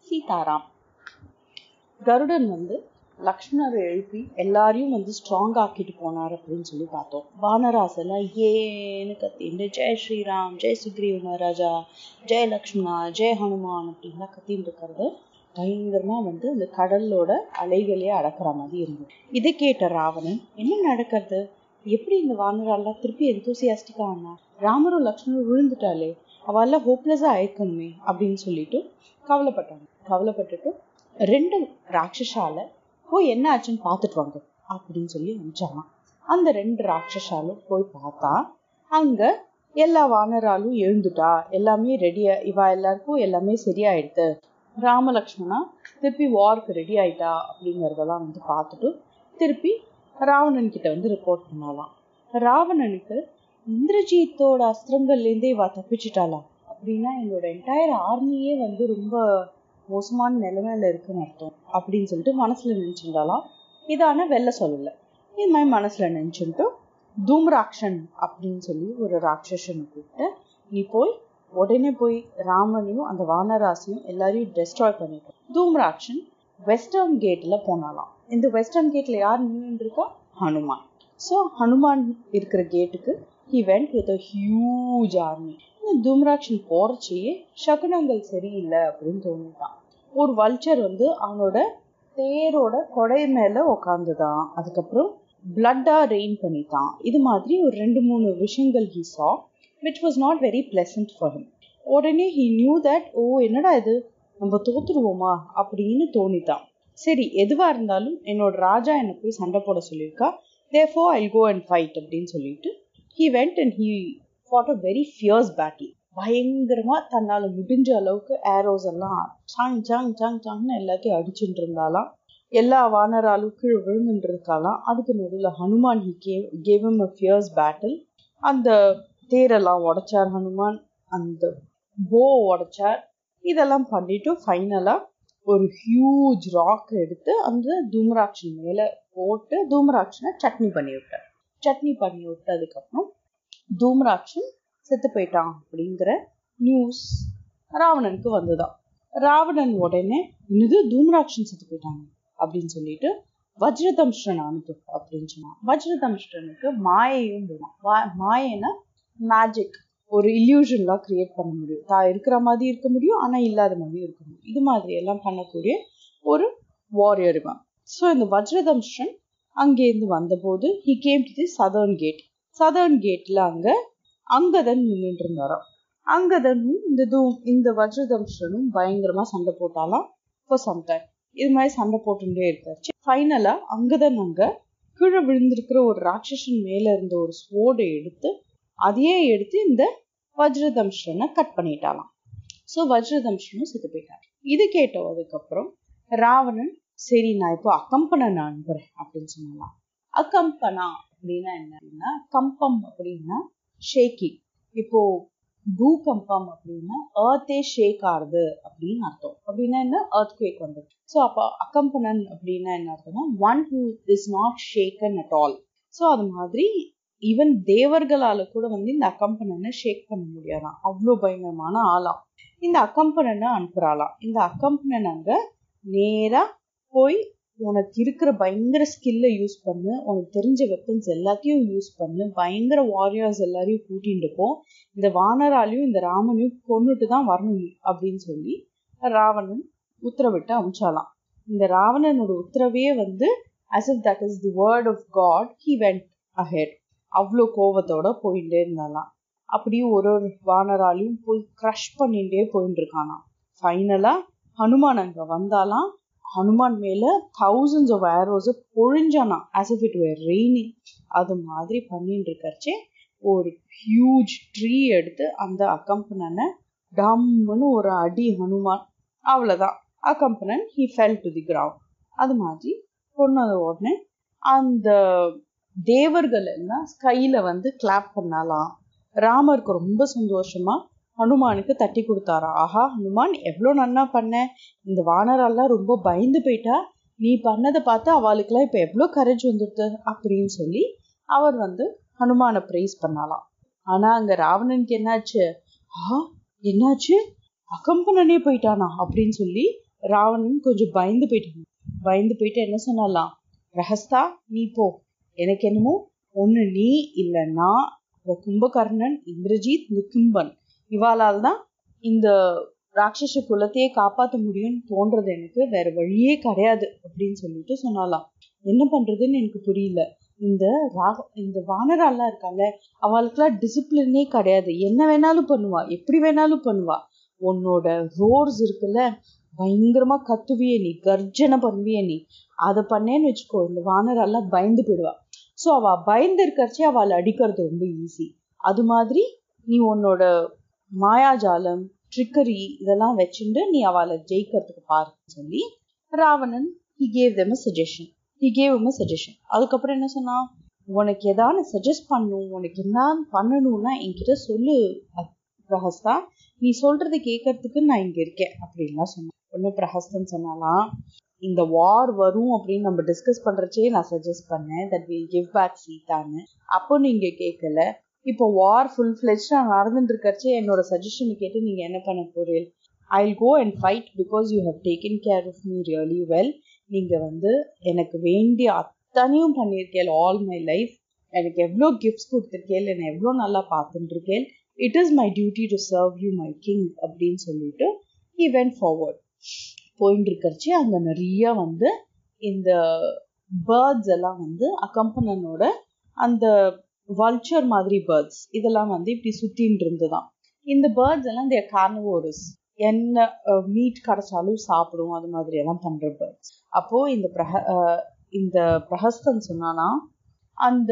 சீதாராம் கருடன் வந்து லக்ஷ்மணரை எழுப்பி எல்லாரையும் வந்து ஸ்ட்ராங் ஆக்கிட்டு போனார் அப்படின்னு சொல்லி பார்த்தோம் வானராஸ் எல்லாம் ஏன்னு கத்திண்டு ஜெய் ஸ்ரீராம் ஜெய் சுக்ரீவ மகாராஜா ஜெய் லக்ஷ்மணா ஜெய் ஹனுமான் அப்படின்லாம் கத்தின்னு இருக்கிறது பயங்கரமா வந்து இந்த கடலோட அலைகளே அடக்கிற மாதிரி இருந்தது இதை கேட்ட ராவணன் என்ன நடக்கிறது எப்படி இந்த வானரெல்லாம் திருப்பி எந்தூசியாஸ்டிக்கா ஆனா ராமரும் லக்ஷ்மணரும் விழுந்துட்டாலே அவெல்லாம் ஹோப்லெஸ்ஸா ஆயிருக்கணுமே அப்படின்னு சொல்லிட்டு கவலைப்பட்டாங்க கவலைப்பட்டுட்டு ரெண்டு ராட்சசால போய் என்ன ஆச்சுன்னு பார்த்துட்டு வாங்க அப்படின்னு சொல்லி அனுப்பிச்சாங்க அந்த ரெண்டு ராட்சசாலும் போய் பார்த்தா அங்க எல்லா வானராலும் எழுந்துட்டா எல்லாமே ரெடியா இவா எல்லாருக்கும் எல்லாமே சரியாயிடுது ராமலக்ஷ்மணா திருப்பி வார்க்கு ரெடி ஆயிட்டா அப்படிங்கறதெல்லாம் வந்து பார்த்துட்டு திருப்பி ராவணன் கிட்ட வந்து ரிப்போர்ட் பண்ணலாம் ராவணனுக்கு இந்திரஜித்தோட அஸ்திரங்கள்லேருந்தே இவா தப்பிச்சிட்டாளா அப்படின்னா எங்களோட என்டையர் ஆர்மியே வந்து ரொம்ப மோசமான நிலைமையில இருக்குன்னு அர்த்தம் அப்படின்னு சொல்லிட்டு மனசுல நினைச்சிருந்தாலாம் இதான வெளில சொல்லல இது மாதிரி மனசுல நினைச்சுட்டு தூம்ராக்ஷன் அப்படின்னு சொல்லி ஒரு ராட்சசனை கூப்பிட்டு நீ போய் உடனே போய் ராமனையும் அந்த வானராசியும் எல்லாரையும் டெஸ்ட்ராய் பண்ணிட்டோம் தூம்ராக்ஷன் வெஸ்டர்ன் கேட்ல போனாலாம் இந்த வெஸ்டர்ன் கேட்ல யார் நின்று இருக்கா ஹனுமான் ஸோ ஹனுமான் இருக்கிற கேட்டுக்கு he went with a huge army இந்த தூம்ராக்ஷன் போறச்சேயே சகுனங்கள் சரியில்லை அப்படின்னு தோணிட்டான் ஒரு வல்ச்சர் வந்து அவனோட தேரோட கொடை மேல உக்காந்துதான் அதுக்கப்புறம் பிளட்டா ரெயின் பண்ணிட்டான் இது மாதிரி ஒரு ரெண்டு மூணு விஷயங்கள் he saw which was not very pleasant for him உடனே ஹி நியூ தட் ஓ என்னடா இது நம்ம தோத்துருவோமா அப்படின்னு தோணிட்டான் சரி எதுவா இருந்தாலும் என்னோட ராஜா என்னை போய் சண்டை போட சொல்லியிருக்கா therefore I go and fight அப்படின்னு சொல்லிட்டு he went and he fought a very fierce battle பயங்கரமா தன்னால முடிஞ்ச அளவுக்கு ஏரோஸ் எல்லாம் சாங் சாங் சாங் சாங்னு எல்லாத்தையும் அடிச்சுட்டு இருந்தாலாம் எல்லா வானராலும் கீழே விழுந்துட்டு இருக்காலாம் அதுக்கு நடுவில் Hanuman he gave gave a fierce battle அந்த தேரெல்லாம் உடைச்சார் ஹனுமான் அந்த போ உடைச்சார் இதெல்லாம் பண்ணிட்டு ஃபைனலா ஒரு ஹியூஜ் ராக் எடுத்து அந்த தூமராட்சன் மேல போட்டு தூமராட்சனை சட்னி பண்ணி விட்டார் சட்னி பண்ணி விட்டதுக்கப்புறம் தூமராட்சன் செத்து போயிட்டான் அப்படிங்கிற நியூஸ் ராவணனுக்கு வந்துதான் ராவணன் உடனே என்னது தூமராட்சன் செத்து போயிட்டாங்க அப்படின்னு சொல்லிட்டு வஜ்ரதம்ஷ்டன் அனுப்பு அப்படின்னு சொன்னான் வஜ்ரதம்ஷ்டனுக்கு மாயையும் வேணும் மாயைனா மேஜிக் ஒரு இல்யூஷன்லாம் கிரியேட் பண்ண முடியும் தான் இருக்கிற மாதிரி இருக்க முடியும் ஆனால் இல்லாத மாதிரி இருக்க முடியும் இது மாதிரி எல்லாம் பண்ணக்கூடிய ஒரு வாரியர் இவன் ஸோ இந்த வஜ்ரதம்ஷ்டன் அங்கேருந்து வந்தபோது he came to the southern gate southern கேட்ல அங்க அங்கதன் நின்றுட்டு இருந்தாராம் அங்கதனும் இந்த தூ இந்த வஜ்ரதம்ஷ்டனும் பயங்கரமா சண்டை போட்டாலாம் ஃபார் சம் டைம் இது மாதிரி சண்டை போட்டுட்டே இருக்காச்சு ஃபைனலா அங்கதன் அங்க கீழே விழுந்திருக்கிற ஒரு ராட்சசன் மேல இருந்த ஒரு ஸ்வோர்டை எடுத்து அதையே எடுத்து இந்த வஜ்ரதம்ஷ்டனை கட் பண்ணிட்டாலாம் ஸோ வஜ்ரதம்ஷ்டனும் செத்து போயிட்டார் இது கேட்டதுக்கப்புறம் ராவணன் சரி நான் இப்போ அக்கம்பனை அனுப்புறேன் அப்படின்னு சொன்னாலாம் அக்கம்பனா அப்படின்னா என்ன அப்படின்னா கம்பம் அப்படின்னா ஷேக்கிங் இப்போ பூகம்பம் அப்படின்னா ஏர்த்தே ஷேக் ஆகுது அப்படின்னு அர்த்தம் அப்படின்னா என்ன ஏர்த் குவேக் வந்தது ஸோ அப்போ அக்கம்பனன் அப்படின்னா என்ன அர்த்தம்னா one who is not shaken at all so அது மாதிரி ஈவன் தேவர்களால கூட வந்து இந்த அக்கம்பனனை ஷேக் பண்ண முடியாதாம் அவ்வளோ பயங்கரமான ஆளாம் இந்த அக்கம்பனனை அனுப்புறாளாம் இந்த அக்கம்பனன் அங்க நேரா போய் உனக்கு இருக்கிற பயங்கர ஸ்கில்லை யூஸ் பண்ணு உனக்கு தெரிஞ்ச வெப்பன்ஸ் எல்லாத்தையும் யூஸ் பண்ணு பயங்கர வாரியர்ஸ் எல்லாரையும் கூட்டிட்டு போ இந்த வானராலையும் இந்த ராமனையும் கொண்டுட்டு தான் வரணும் அப்படின்னு சொல்லி ராவணன் உத்தரவிட்டு அமிச்சாலாம் இந்த ராவணனோட உத்தரவே வந்து as if that is the word of God he went ahead அவ்வளோ கோவத்தோட போயிட்டே இருந்தாலாம் அப்படியே ஒரு ஒரு வானராலையும் போய் க்ரஷ் பண்ணிட்டே போயிட்டு இருக்கானாம் ஃபைனலா ஹனுமான் அங்க வந்தாலாம் ஹனுமான் மேல தௌசண்ட்ஸ் ஆஃப் ஏரோஸை பொழிஞ்சானா as if it were raining அது மாதிரி பண்ணிட்டு இருக்கச்சே ஒரு ஹியூஜ் ட்ரீ எடுத்து அந்த அக்கம்பனனை டம்முன்னு ஒரு அடி ஹனுமான் அவ்வளோதான் Akampanan he fell to the ground அது மாதிரி பொண்ணது உடனே அந்த தேவர்கள் எல்லாம் ஸ்கையில வந்து கிளாப் பண்ணலாம் ராமருக்கு ரொம்ப சந்தோஷமா ஹனுமானுக்கு தட்டி கொடுத்தாரா ஆஹா ஹனுமான் எவ்வளோ நன்னா பண்ண இந்த வானரெல்லாம் ரொம்ப பயந்து போயிட்டா நீ பண்ணதை பார்த்து அவளுக்குலாம் இப்போ எவ்வளோ கரேஜ் வந்துடுது அப்படின்னு சொல்லி அவர் வந்து ஹனுமானை ப்ரைஸ் பண்ணலாம் ஆனா அங்க ராவணனுக்கு என்னாச்சு ஆ என்னாச்சு அகம்பனனே போயிட்டானா அப்படின்னு சொல்லி ராவணன் கொஞ்சம் பயந்து போயிட்டான் பயந்து போயிட்டு என்ன சொன்னாலாம் ரஹஸ்தா நீ போ எனக்கு என்னமோ ஒண்ணு நீ இல்ல நான் அப்புறம் கும்பகர்ணன் இந்திரஜித் முக்கும்பன் இவாளால் தான் இந்த ராட்சச குலத்தையே காப்பாற்ற முடியும்னு தோன்றது எனக்கு வேற வழியே கிடையாது அப்படின்னு சொல்லிட்டு சொன்னாலாம் என்ன பண்றதுன்னு எனக்கு புரியல இந்த ராக இந்த வானராலாம் இருக்காங்க அவளுக்குலாம் டிசிப்ளினே கிடையாது என்ன வேணாலும் பண்ணுவா எப்படி வேணாலும் பண்ணுவா உன்னோட ரோர்ஸ் இருக்குல்ல பயங்கரமா கத்துவிய நீ கர்ஜனை பண்ணுவிய நீ அதை பண்ணேன்னு வச்சுக்கோ இந்த வானரெல்லாம் பயந்து போயிடுவா ஸோ அவ பயந்து இருக்கறச்சே அவளை அடிக்கிறது ரொம்ப ஈஸி அது மாதிரி நீ உன்னோட மாயாஜாலம் ட்ரிக்கரி இதெல்லாம் வச்சுட்டு நீ அவளை ஜெயிக்கிறதுக்கு பாருன்னு சொல்லி Ravanan he gave them a suggestion he gave am a suggestion அதுக்கப்புறம் என்ன சொன்னா உனக்கு ஏதாவது சஜஸ்ட் பண்ணும் உனக்கு என்ன பண்ணணும்னா என்கிட்ட சொல்லு பிரஹஸ்தா நீ சொல்றதை கேட்கறதுக்கு நான் இங்க இருக்கேன் அப்படின்லாம் சொன்னேன் ஒன்னு பிரஹஸ்தன் சொன்னாலாம் இந்த வார் வரும் அப்படின்னு நம்ம டிஸ்கஸ் பண்றச்சே நான் சஜஸ்ட் பண்ணேன் தட் வில் கிவ் பேக் சீதான்னு அப்போ நீங்க கேட்கல இப்போ வார் ஃபுல் ஃபிளெஜ்டா நடந்துட்டு இருக்கறச்சே என்னோட சஜஷன் கேட்டு நீங்க என்ன பண்ண போறீங்க I go and fight because you have taken care of me really well நீங்க வந்து எனக்கு வேண்டிய அத்தனையும் பண்ணியிருக்கேன் ஆல் மை லைஃப் எனக்கு எவ்வளோ கிஃப்ட்ஸ் கொடுத்துருக்கேன் என்னை எவ்வளோ நல்லா பார்த்துட்டு இருக்கேன் it is my duty to serve you my king அப்படின்னு சொல்லிட்டு ஹி வென்ட் ஃபார்வர்ட் போயிட்டு இருக்கறச்சு அங்க நிறைய வந்து இந்த பேர்ட்ஸ் எல்லாம் வந்து அக்கம்பனனோட அந்த வல்ச்சர் மாதிரி பேர்ட்ஸ் இதெல்லாம் வந்து இப்படி சுத்தின்னு இருந்துதான் இந்த பேர்ட்ஸ் எல்லாம் இந்த கார்னவோரஸ் என்ன மீட் கிடைச்சாலும் சாப்பிடும் அது மாதிரி எல்லாம் பண்ற பேர்ட்ஸ் அப்போ இந்த பிரஹ இந்த பிரஹஸ்தன் சொன்னானா அந்த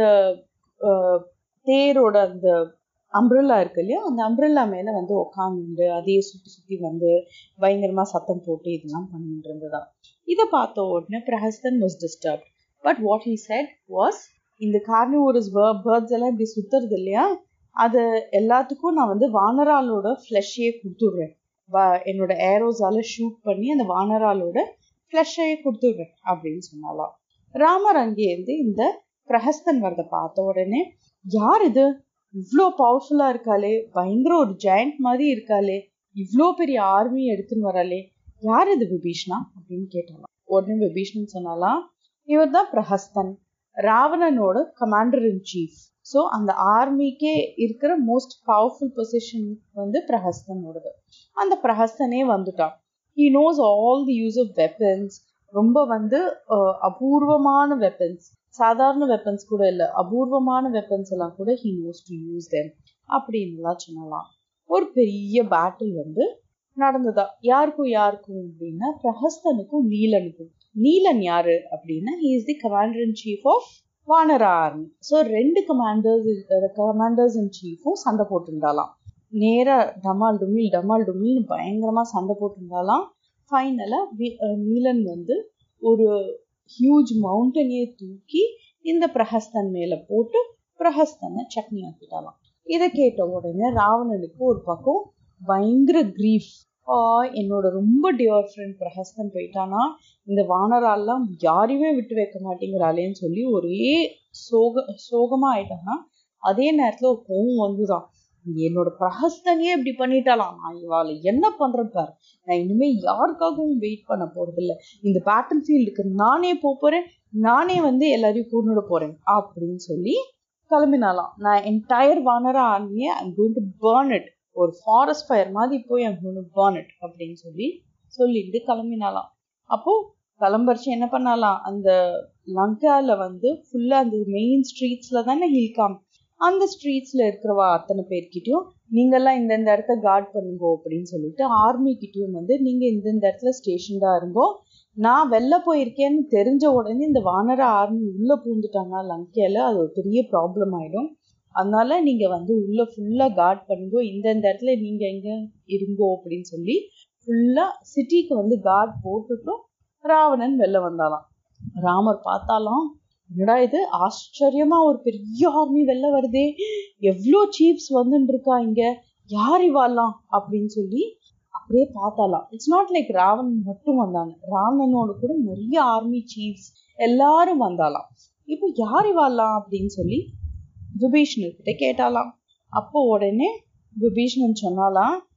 தேரோட அந்த அம்ப்ரெல்லா இருக்கு இல்லையா அந்த அம்ப்ரெல்லா மேல வந்து உக்காந்து அதையே சுத்தி சுத்தி வந்து பயங்கரமா சத்தம் போட்டு இதெல்லாம் பண்ணிட்டு இருந்ததா இதை பார்த்த உடனே Prahastan was disturbed but what he said was இந்த கார்னிவோரஸ் பேர்ட்ஸ் எல்லாம் இப்படி சுத்துறது இல்லையா அது எல்லாத்துக்கும் நான் வந்து வானராலோட ஃப்ளஷையே கொடுத்துடுறேன் என்னோட ஏரோஸால ஷூட் பண்ணி அந்த வானராலோட ஃப்ளஷையே கொடுத்துடுறேன் அப்படின்னு சொன்னாலாம் ராமர் அங்கேருந்து இந்த பிரஹஸ்தன் வரத பார்த்த உடனே யார் இது இவ்வளோ பவர்ஃபுல்லா இருக்காளே பயங்கர ஒரு ஜெயண்ட் மாதிரி இருக்காளே இவ்வளோ பெரிய ஆர்மி எடுத்துன்னு வராளே யார் இது விபீஷ்ணா அப்படின்னு கேட்டாலாம் உடனே விபீஷ்ணன் சொன்னாலாம் இவர் தான் பிரஹஸ்தன் ராவணனோட கமாண்டர் இன் சீஃப் ஸோ அந்த ஆர்மிக்கே இருக்கிற மோஸ்ட் பவர்ஃபுல் பொசிஷன் வந்து பிரஹஸ்தனோடது அந்த பிரஹஸ்தனே வந்துட்டான் he knows all the use of weapons ரொம்ப வந்து அபூர்வமான வெப்பன்ஸ் சாதாரண வெப்பன்ஸ் கூட இல்லை அபூர்வமான வெப்பன்ஸ் எல்லாம் கூட he knows to use them அப்படின்னுலாம் சொன்னலாம் ஒரு பெரிய பேட்டில் வந்து நடந்ததா யாருக்கும் யாருக்கும் அப்படின்னா பிரஹஸ்தனுக்கும் நீலனுக்கும் நீலன் யாரு அப்படின்னா he is the commander in chief of Vanara army so ரெண்டு கமாண்டர்ஸ் கமாண்டர்ஸ் இன் சீஃபும் சண்டை போட்டிருந்தாலாம் நேரா டமால் டுமில் டமால் டுமில்னு பயங்கரமா சண்டை போட்டிருந்தாலாம் ஃபைனலா நீலன் வந்து ஒரு ஹியூஜ் மவுண்டனையே தூக்கி இந்த பிரஹஸ்தன் மேல போட்டு பிரஹஸ்தனை சட்னி ஆக்கிட்டாலாம் இதை கேட்ட உடனே ராவணனுக்கு ஒரு பக்கம் பயங்கர கிரீஃப் என்னோட ரொம்ப டியர் ஃப்ரெண்ட் பிரஹஸ்தன் போயிட்டானா இந்த வானரால்லாம் யாரையுமே விட்டு வைக்க மாட்டேங்கிறாளேன்னு சொல்லி ஒரே சோக சோகமா ஆயிட்டானா அதே நேரத்துல ஒரு கோவம் வந்துதான் என்னோட பிரஹஸ்தனையே இப்படி பண்ணிட்டாலாம் நான் இவாளை என்ன பண்றேன் பாரு நான் இனிமே யாருக்காகவும் வெயிட் பண்ண போறது இல்ல இந்த பேட்டில் ஃபீல்டுக்கு நானே போறேன் நானே வந்து எல்லாரையும் கூண்டுட போறேன் அப்படின்னு சொல்லி கிளம்பினாலாம் நான் என்டையர் வானரா ஆர்மியை I'm going to burn it ஒரு ஃபாரஸ்ட் ஃபயர் மாதிரி போய் I'm going to burn it அப்படின்னு சொல்லி சொல்லிட்டு கிளம்பினாலாம் அப்போ கிளம்பரிச்சு என்ன பண்ணலாம் அந்த லங்கால வந்து ஃபுல்லா அந்த மெயின் ஸ்ட்ரீட்ஸ்ல தானே ஹில்காம் அந்த ஸ்ட்ரீட்ஸ்ல இருக்கிறவா அத்தனை பேர்கிட்டயும் நீங்கெல்லாம் இந்தந்த இடத்த கார்ட் பண்ணுங்க அப்படின்னு சொல்லிட்டு ஆர்மி கிட்டயும் வந்து நீங்க இந்தந்த இடத்துல ஸ்டேஷன்டா இருங்கோ நான் வெளில போயிருக்கேன்னு தெரிஞ்ச உடனே இந்த வானர ஆர்மி உள்ள பூந்துட்டாங்க லங்கையில அது ஒரு பெரிய ப்ராப்ளம் ஆயிடும் அதனால நீங்க வந்து உள்ள ஃபுல்லா கார்ட் பண்ணுங்க இந்தந்த இடத்துல நீங்க எங்க இருங்கோ அப்படின்னு சொல்லி ஃபுல்லா சிட்டிக்கு வந்து கார்ட் போட்டுட்டும் ராவணன் வெளில வந்தாலாம் ராமர் பார்த்தாலாம் என்னடா இது ஆச்சரியமா ஒரு பெரிய ஆர்மி வெளில வருதே எவ்வளோ சீஃப்ஸ் வந்துட்டு இருக்கா இங்க யார் இவாலாம் அப்படின்னு சொல்லி அப்படியே பார்த்தாலாம் இட்ஸ் நாட் லைக் ராவணன் மட்டும் வந்தாங்க ராவணனோட கூட நிறைய ஆர்மி சீஃப்ஸ் எல்லாரும் வந்தாலாம் இப்போ யார் இவாலாம் அப்படின்னு சொல்லி விபீஷ்ணர் கிட்ட கேட்டாலாம் அப்போ உடனே விபீஷ்ணன் சொன்னாலாம்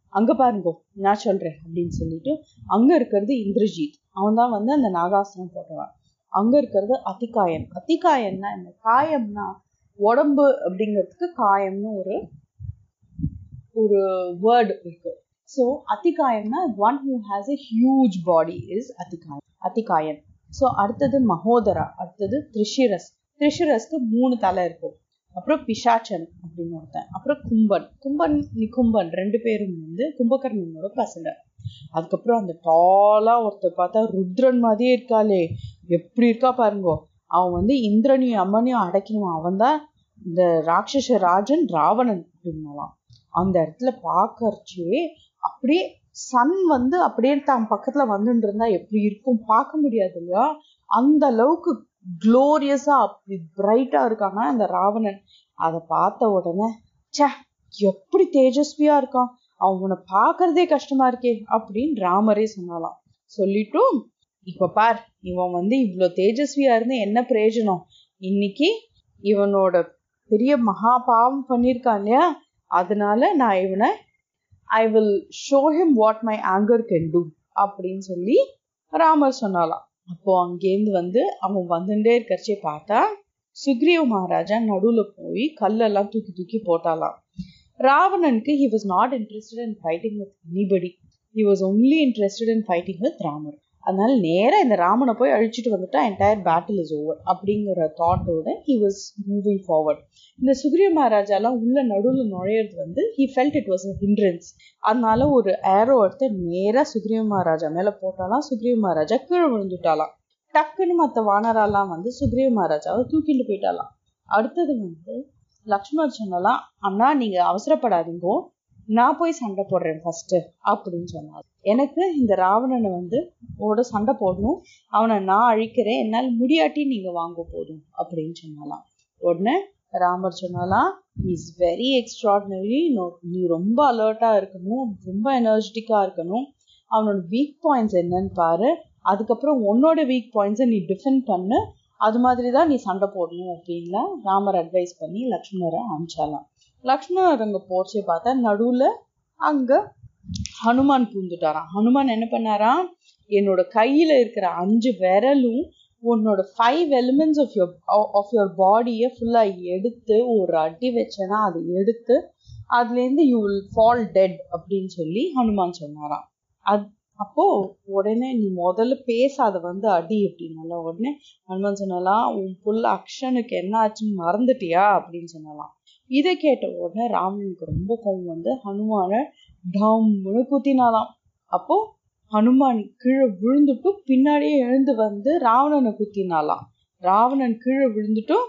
அங்க பாருங்கோ நான் சொல்றேன் அப்படின்னு சொல்லிட்டு அங்க இருக்கிறது இந்திரஜித் அவன் தான் வந்து அந்த நாகாசனம் போட்டவன் அங்க இருக்கிறது அதிகாயன் அதிகாயன்னா என்ன காயம்னா உடம்பு அப்படிங்கிறதுக்கு காயம்னு ஒரு ஒரு வேர்டு இருக்கு ஸோ அதிகாயம்னா one who has a huge body is Atikayan Atikayan so அடுத்தது மகோதரா அடுத்தது த்ரிஷிரஸ் த்ரிஷிரஸ்க்கு மூணு தலை இருக்கும் அப்புறம் பிசாச்சன் அப்படின்னு ஒருத்தன் அப்புறம் கும்பன் கும்பன் நிகும்பன் ரெண்டு பேரும் வந்து கும்பகர்ணனோட பசங்க அதுக்கப்புறம் அந்த டாலா ஒருத்தர் பார்த்தா ருத்ரன் மாதிரியே இருக்காளே எப்படி இருக்கா பாருங்கோ அவன் வந்து இந்திரனையும் அம்மனையும் அடைக்கணும் அவன் தான் இந்த ராட்சச ராஜன் ராவணன் அப்படின்னாலாம் அந்த இடத்துல பார்க்கறச்சே அப்படியே சன் வந்து அப்படியே தான் பக்கத்துல வந்துட்டு இருந்தா எப்படி இருக்கும் பார்க்க முடியாது இல்லையா அந்த அளவுக்கு குளோரியஸா அப்படி பிரைட்டா இருக்காங்க அந்த ராவணன் அதை பார்த்த உடனே ச்சே எப்படி தேஜஸ்வியா இருக்கான் அவனை பார்க்கறதே கஷ்டமா இருக்கே அப்படின்னு ராமரே சொன்னாலாம் சொல்லிட்டும் இப்ப பார் இவன் வந்து இவ்வளவு தேஜஸ்வியா இருந்து என்ன பிரயோஜனம் இன்னைக்கு இவனோட பெரிய மகா பாவம் பண்ணியிருக்கான் இல்லையா அதனால நான் இவனை I will show him what my anger can do அப்படின்னு சொல்லி ராமர் சொன்னாலாம் அப்போ அங்கேருந்து வந்து அவன் வந்துட்டே இருக்கிறச்சே பார்த்தா சுக்ரீவ மகாராஜா நடுவுல போய் கல்லெல்லாம் தூக்கி தூக்கி போட்டாலாம் ராவணனுக்கு he was not interested in fighting with anybody he was only interested in fighting with Ramar அதனால நேரா இந்த ராமனை போய் அழிச்சிட்டு வந்துட்டா என்டையர் பேட்டில் இஸ் ஓவர் அப்படிங்கிற தாட்டோட ஹி வாஸ் மூவிங் ஃபார்வர்ட் இந்த சுக்ரீவ மகாராஜாலாம் உள்ள நடுவில் நுழையிறது வந்து he felt it was a hindrance அதனால ஒரு ஏரோ எடுத்து நேரா சுக்ரீவ மகாராஜா மேல போட்டாலாம் சுக்ரீவ மகாராஜா கீழே விழுந்துட்டாலாம் டக்குன்னு மற்ற வானரெல்லாம் வந்து சுக்ரீவ மகாராஜாவை தூக்கிட்டு போயிட்டாலாம் அடுத்தது வந்து லக்ஷ்மணர் சொன்னலாம் அண்ணா நீங்க அவசரப்படாதீங்கோ நான் போய் சண்டை போடுறேன் ஃபர்ஸ்ட் அப்படின்னு சொன்னார் எனக்கு இந்த ராவணனை வந்து ஓட சண்டை போடணும் அவனை நான் அழிக்கிறேன் என்னால் முடியாட்டி நீங்க வாங்க போதும் அப்படின்னு சொன்னாலாம் உடனே ராமர் சொன்னாலாம் இஸ் வெரி எக்ஸ்ட்ராடினரி நீ ரொம்ப அலர்ட்டா இருக்கணும் ரொம்ப எனர்ஜெட்டிக்கா இருக்கணும் அவனோட வீக் பாயிண்ட்ஸ் என்னன்னு பாரு அதுக்கப்புறம் உன்னோட வீக் பாயிண்ட்ஸை நீ டிஃபெண்ட் பண்ணு அது மாதிரி தான் நீ சண்டை போடணும் அப்படின்லாம் ராமர் அட்வைஸ் பண்ணி லக்ஷ்மணரை அனுப்பிச்சாலாம் லக்ஷ்மணர் அங்க போச்சு பார்த்தா நடுவுல அங்க ஹனுமான் பூந்துட்டாராம் ஹனுமான் என்ன பண்ணாராம் என்னோட கையில இருக்கிற அஞ்சு விரலும் உன்னோட five elements of your of your பாடியை ஃபுல்லா எடுத்து ஒரு அடி வச்சேன்னா அதை எடுத்து அதுலேருந்து யூ வில் ஃபால் டெட் அப்படின்னு சொல்லி ஹனுமான் சொன்னாராம் அது அப்போ உடனே நீ முதல்ல பேசாத வந்து அடி அப்படின்னால உடனே ஹனுமான் சொன்னாலாம் உன் புள்ள அக்ஷனுக்கு என்ன ஆச்சுன்னு மறந்துட்டியா அப்படின்னு சொன்னாலாம் இதை கேட்ட உடனே ராமனுக்கு ரொம்ப கோவம் வந்து ஹனுமான டம்னு குத்தினாலாம் அப்போ ஹனுமான் கீழே விழுந்துட்டும் பின்னாடியே எழுந்து வந்து ராவணனை குத்தினாலாம் ராவணன் கீழே விழுந்துட்டும்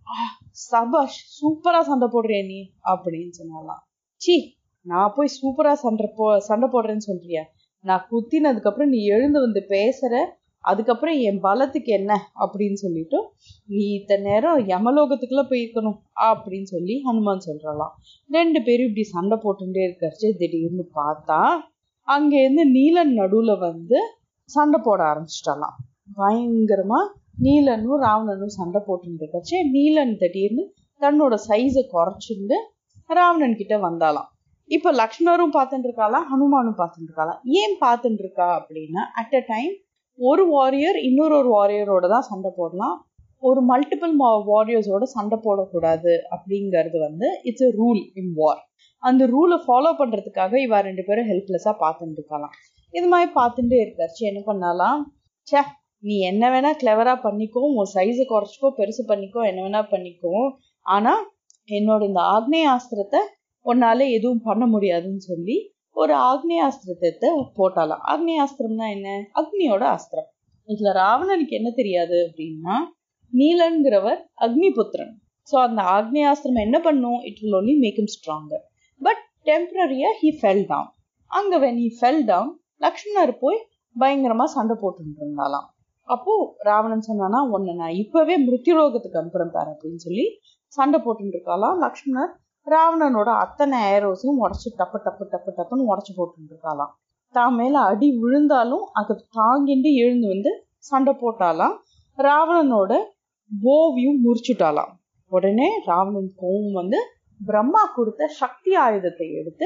சபாஷ் சூப்பரா சண்டை போடுறிய நீ அப்படின்னு சொன்னாலாம் சி நான் போய் சூப்பரா சண்டை போ சண்டை போடுறேன்னு சொல்றியா நான் குத்தினதுக்கு அப்புறம் நீ எழுந்து வந்து பேசுற அதுக்கப்புறம் என் பலத்துக்கு என்ன அப்படின்னு சொல்லிட்டு நீ இத்தனை நேரம் யமலோகத்துக்குள்ள போயிருக்கணும் அப்படின்னு சொல்லி ஹனுமான் சொல்றாளாம் ரெண்டு பேரும் இப்படி சண்டை போட்டுட்டே இருக்கச்சு திடீர்னு பார்த்தா அங்கேருந்து நீலன் நடுவுல வந்து சண்டை போட ஆரம்பிச்சிட்டாலாம் பயங்கரமா நீலனும் ராவணனும் சண்டை போட்டுட்டு இருக்கச்சு நீலன் திடீர்னு தன்னோட சைஸை குறைச்சிட்டு ராவணன் கிட்ட வந்தாலாம் இப்ப லக்ஷ்மணரும் பார்த்துட்டு இருக்காளா ஹனுமானும் பார்த்துட்டு இருக்காளாம் ஏன் பார்த்துட்டு இருக்கா அப்படின்னா அட் அ டைம் ஒரு வாரியர் இன்னொரு ஒரு வாரியரோட தான் சண்டை போடலாம் ஒரு மல்டிபிள் வாரியர்ஸோட சண்டை போடக்கூடாது அப்படிங்கிறது வந்து it's a rule in war அந்த ரூலை ஃபாலோ பண்றதுக்காக இவ ரெண்டு பேரும் ஹெல்ப்லெஸ்ஸா பார்த்துட்டு இருக்கலாம் இது மாதிரி பார்த்துட்டே இருக்காச்சு என்ன பண்ணாலாம் ச்சே நீ என்ன வேணா கிளவரா பண்ணிக்கோ உன் சைஸை குறைச்சிக்கோ பெருசு பண்ணிக்கோ என்ன வேணா பண்ணிக்கோ ஆனா என்னோட இந்த ஆக்னேயாஸ்திரத்தை உன்னால எதுவும் பண்ண முடியாதுன்னு சொல்லி ஒரு ஆக்னேயாஸ்திரத்தை போட்டாலாம் ஆக்னேயாஸ்திரம்னா என்ன அக்னியோட அஸ்திரம் இதுல ராவணனுக்கு என்ன தெரியாது அப்படின்னா நீலன்கிறவர் அக்னிபுத்திரன் ஸோ அந்த ஆக்னேயாஸ்திரம் என்ன பண்ணும் it will only make him stronger but டெம்பரரியா he fell down அங்க வென் ஹி ஃபெல் டவுன் லக்ஷ்மணர் போய் பயங்கரமா சண்டை போட்டுட்டு இருந்தாலாம் அப்போ ராவணன் சொன்னானா உன்னை நான் இப்பவே மிருத்யுலோகத்துக்கு அனுப்புறேன் பாரு அப்படின்னு சொல்லி சண்டை போட்டுட்டு இருக்காளாம் லக்ஷ்மணர் ராவணனோட அத்தனை ஏரோஸையும் உடச்சு டப்பு டப்பு டப்பு டப்புன்னு உடச்சு போட்டுட்டு இருக்காளாம் தான் மேல அடி விழுந்தாலும் அதை தாங்கிட்டு எழுந்து வந்து சண்டை போட்டாலாம் ராவணனோட ஓவியும் முறிச்சுட்டாலாம் உடனே ராவணன் கோவம் வந்து பிரம்மா கொடுத்த சக்தி ஆயுதத்தை எடுத்து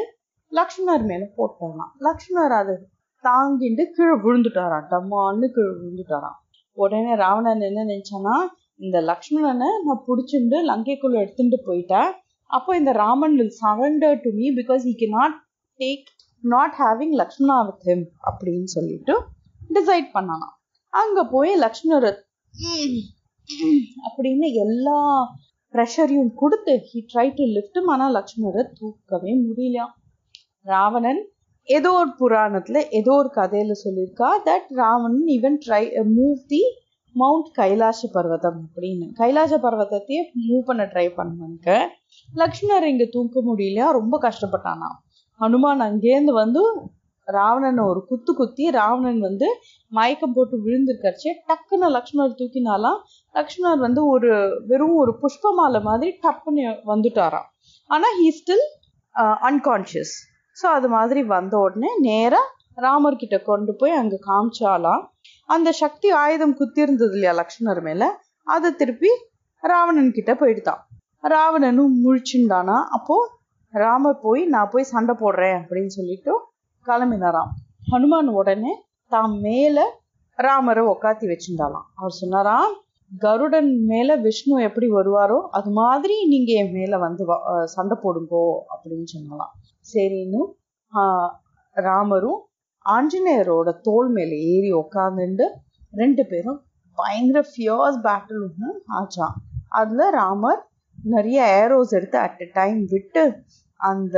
லக்ஷ்மணர் மேல போட்டாராம் லக்ஷ்மணர் அது தாங்கிட்டு கீழே விழுந்துட்டாராம் டம்மான்னு கீழே விழுந்துட்டாராம் உடனே ராவணன் என்ன நினைச்சானா இந்த லக்ஷ்மணனை நான் பிடிச்சிட்டு லங்கைக்குள்ள எடுத்துட்டு போயிட்டேன் அப்போ இந்த Raman will surrender to me because he can not take not having Lakshmana with him அப்படின்னு சொல்லிட்டு டிசைட் பண்ணானா அங்க போய் லக்ஷ்மணர் அப்படின்னு எல்லா ப்ரெஷரையும் கொடுத்து ஹி ட்ரை டு லிஃப்ட் ஆனா லக்ஷ்மணரை தூக்கவே முடியலையாம் ராவணன் ஏதோ ஒரு புராணத்துல ஏதோ ஒரு கதையில சொல்லியிருக்கா that Ravanan even try move the mount Kailasa பர்வதம் அப்படின்னு கைலாச பர்வதத்தையே மூவ் பண்ண ட்ரை பண்ணுவாங்க லக்ஷ்மணர் இங்க தூக்க முடியலையா ரொம்ப கஷ்டப்பட்டானா ஹனுமான் அங்கேருந்து வந்து ராவணனை ஒரு குத்து குத்தி ராவணன் வந்து மயக்கம் போட்டு விழுந்திருக்கச்சே டக்குன்னு லக்ஷ்மணர் தூக்கினாலாம் லக்ஷ்மணர் வந்து ஒரு வெறும் ஒரு புஷ்ப மாலை மாதிரி டப்புன்னு வந்துட்டாராம் ஆனா ஹீ ஸ்டில் அன்கான்ஷியஸ் ஸோ அது மாதிரி வந்த உடனே நேரா ராமர் கிட்ட கொண்டு போய் அங்க காமிச்சாலாம் அந்த சக்தி ஆயுதம் குத்தி இருந்தது இல்லையா லக்ஷ்மணர் மேல அதை திருப்பி ராவணன் கிட்ட போயிடுதான் ராவணனும் முழிச்சுண்டானா அப்போ ராமர் போய் நான் போய் சண்டை போடுறேன் அப்படின்னு சொல்லிட்டு கிளம்பினாராம் ஹனுமான் உடனே தாம் மேல ராமரை உக்காத்தி வச்சிருந்தாலாம் அவர் சொன்னாராம் கருடன் மேல விஷ்ணு எப்படி வருவாரோ அது மாதிரி நீங்க என் மேல வந்து சண்டை போடுங்கோ அப்படின்னு சொன்னலாம் சரின்னு ஆஹ் ராமரும் ஆஞ்சநேயரோட தோல் மேல ஏறி உக்காந்துட்டு ரெண்டு பேரும் பயங்கர ஃபியர்ஸ் பேட்டில் ஒன்று ஆச்சான் அதுல ராமர் நிறைய ஏரோஸ் எடுத்து அட் அ டைம் விட்டு அந்த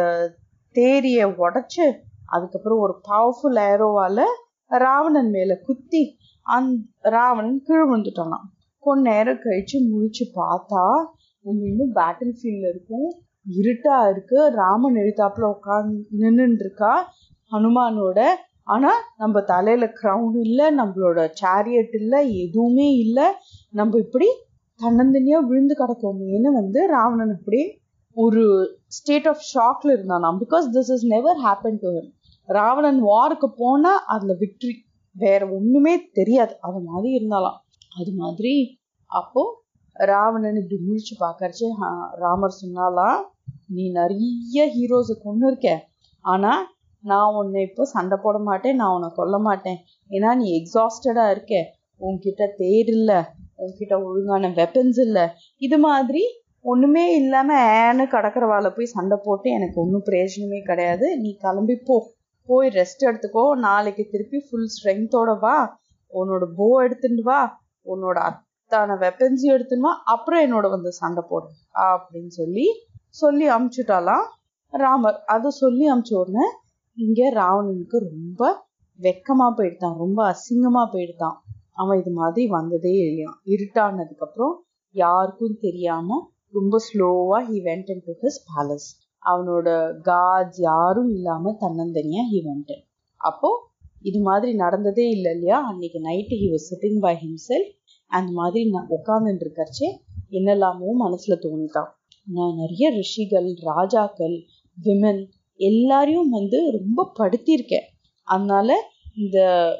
தேரிய உடைச்சு அதுக்கப்புறம் ஒரு பவர்ஃபுல் ஏரோவால ராவணன் மேல குத்தி அந் ராவணன் கீழ் விழுந்துட்டானாம் கொஞ்ச நேரம் கழிச்சு முழிச்சு பார்த்தா நம்ம இன்னும் பேட்டில் ஃபீல்ட்ல இருக்கும் இருட்டா இருக்கு ராமன் எழுத்தாப்புல உட்காந்து நின்றுட்டு இருக்கா ஹனுமானோட ஆனா நம்ம தலையில கிரவுன் இல்லை நம்மளோட சேரியட் இல்லை எதுவுமே இல்லை நம்ம இப்படி தன்னந்தனியா விழுந்து கிடக்கோமேன்னு வந்து ராவணன் அப்படி ஒரு ஸ்டேட் ஆஃப் ஷாக்ல இருந்தானாம் because this is never happen to him Ravanan வாருக்கு போனா அதுல விக்ட்ரி வேற ஒண்ணுமே தெரியாது அது மாதிரி இருந்தாலாம் அது மாதிரி அப்போ ராவணன் இப்படி முழிச்சு பாக்கறச்சு ராமர் சொன்னாலாம் நீ நிறைய ஹீரோஸை கொண்டு இருக்க ஆனா நான் உன்னை இப்போ சண்டை போட மாட்டேன் நான் உன்னை கொல்ல மாட்டேன் ஏன்னா நீ எக்ஸாஸ்டடா இருக்க உன்கிட்ட தேர் இல்லை உன்கிட்ட ஒழுங்கான வெப்பன்ஸ் இல்லை இது மாதிரி ஒண்ணுமே இல்லாம ஏன்னு கடற்கரவால போய் சண்டை போட்டு எனக்கு ஒன்றும் பிரயோஜனமே கிடையாது நீ கிளம்பி போ போய் ரெஸ்ட் எடுத்துக்கோ நாளைக்கு திருப்பி ஃபுல் ஸ்ட்ரென்த்தோட வா உன்னோட போ எடுத்துட்டு வா உன்னோட அத்தான வெப்பன்ஸையும் எடுத்துன்னு வா அப்புறம் என்னோட வந்து சண்டை போடு அப்படின்னு சொல்லி சொல்லி அமுச்சுட்டாலாம் ராமர் அதை சொல்லி அமுச்ச உடனே இங்க ராவணனுக்கு ரொம்ப வெக்கமா போயிட்டான் ரொம்ப அசிங்கமா போயிட்டான் அவன் இது மாதிரி வந்ததே இல்லையாம் இருட்டானதுக்கு அப்புறம் யாருக்கும் தெரியாம ரொம்ப ஸ்லோவா he went into his palace அவனோட கார்ட்ஸ் யாரும் இல்லாம தன்னந்தனியா ஹி வெண்ட் அப்போ இது மாதிரி நடந்ததே இல்லை இல்லையா அன்னைக்கு night he was sitting by himself அந்த மாதிரி நான் உட்காந்துட்டு இருக்கச்சே என்னெல்லாமோ மனசுல தோணிட்டான் நான் நிறைய ரிஷிகள் ராஜாக்கள் விமன் எல்லாரையும் வந்து ரொம்ப படுத்தியிருக்கேன் அதனால இந்த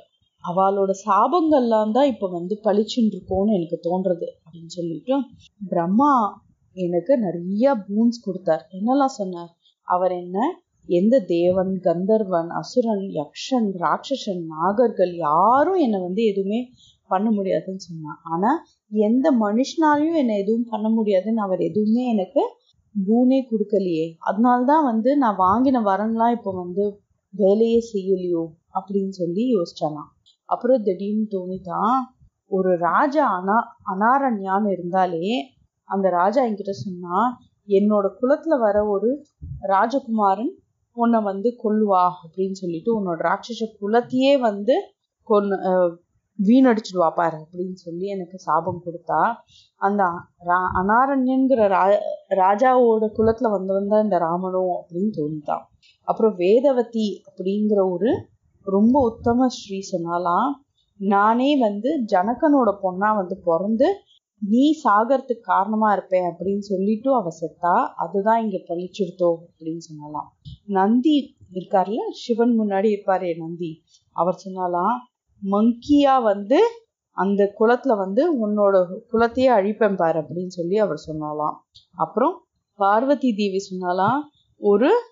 அவளோட சாபங்கள்லாம் தான் இப்ப வந்து பளிச்சுன்னு இருக்கோன்னு எனக்கு தோன்றது அப்படின்னு சொல்லிட்டு பிரம்மா எனக்கு நிறைய பூன்ஸ் கொடுத்தார் என்னெல்லாம் சொன்னார் அவர் என்ன எந்த தேவன் கந்தர்வன் அசுரன் யக்ஷன் ராட்சசன் நாகர்கள் யாரும் என்னை வந்து எதுவுமே பண்ண முடியாதுன்னு சொன்னான் ஆனா எந்த மனுஷனாலையும் என்னை எதுவும் பண்ண முடியாதுன்னு அவர் எதுவுமே எனக்கு பூனே கொடுக்கலையே அதனால்தான் வந்து நான் வாங்கின வரன்லாம் இப்போ வந்து வேலையே செய்யலையோ அப்படின்னு சொல்லி யோசிச்சாலாம் அப்புறம் திடீர்னு தோணிதான் ஒரு ராஜா அனா அனாரண்யான்னு இருந்தாலே அந்த ராஜா என்கிட்ட சொன்னா என்னோட குலத்துல வர ஒரு ராஜகுமாரன் உன்னை வந்து கொல்லுவா அப்படின்னு சொல்லிட்டு உன்னோட ராட்சச குலத்தையே வந்து கொன்னு வீணடிச்சிடுவா பாரு அப்படின்னு சொல்லி எனக்கு சாபம் கொடுத்தா அந்த அனாரண்யங்கிற ரா ராஜாவோட குலத்துல வந்தவன் தான் இந்த ராமனும் அப்படின்னு தோணித்தான் அப்புறம் வேதவதி அப்படிங்கிற ஒரு ரொம்ப உத்தம ஸ்ரீ சொன்னாலாம் நானே வந்து ஜனகனோட பொண்ணா வந்து பிறந்து நீ சாகறதுக்கு காரணமா இருப்பேன் அப்படின்னு சொல்லிட்டு அவ செத்தா அதுதான் இங்க பழிச்சுடுத்தோ அப்படின்னு சொன்னாலாம் நந்தி இருக்கார்ல சிவன் முன்னாடி இருப்பாரு நந்தி அவர் சொன்னாலாம் மங்கியா வந்து அந்த குலத்துல வந்து உன்னோட குலத்தையே அழிப்பேன் பாரு அப்படின்னு சொல்லி அவர் சொன்னாலாம் அப்புறம் பார்வதி தேவி சொன்னாலாம் ஒரு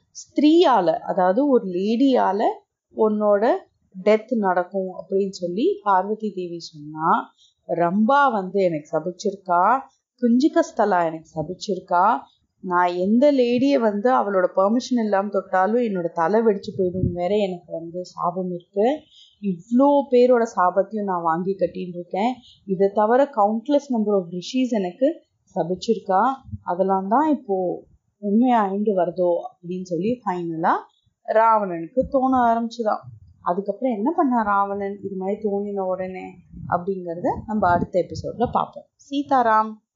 ஸ்திரீயால அதாவது ஒரு லேடியால உன்னோட டெத் நடக்கும் அப்படின்னு சொல்லி பார்வதி தேவி சொன்னா ரம்பா வந்து எனக்கு சபிச்சிருக்கா குஞ்சிகஸ்தலா எனக்கு சபிச்சிருக்கா நான் எந்த லேடியை வந்து அவளோட பெர்மிஷன் இல்லாமல் தொட்டாலும் என்னோட தலை வெடிச்சு போயிடும் வேற எனக்கு வந்து சாபம் இருக்கு இவ்வளோ பேரோட சாபத்தையும் நான் வாங்கி கட்டின்னு இருக்கேன் இதை தவிர கவுண்ட்லெஸ் நம்பர் ஆஃப் ரிஷிஸ் எனக்கு சபிச்சிருக்கா அதெல்லாம் தான் இப்போ உண்மையாயிண்டு வருதோ அப்படின்னு சொல்லி ஃபைனலா ராவணனுக்கு தோண ஆரம்பிச்சுதான் அதுக்கப்புறம் என்ன பண்ணா ராவணன் இது மாதிரி தோணின உடனே அப்படிங்கிறத நம்ம அடுத்த எபிசோட்ல பார்ப்போம் சீதாராம்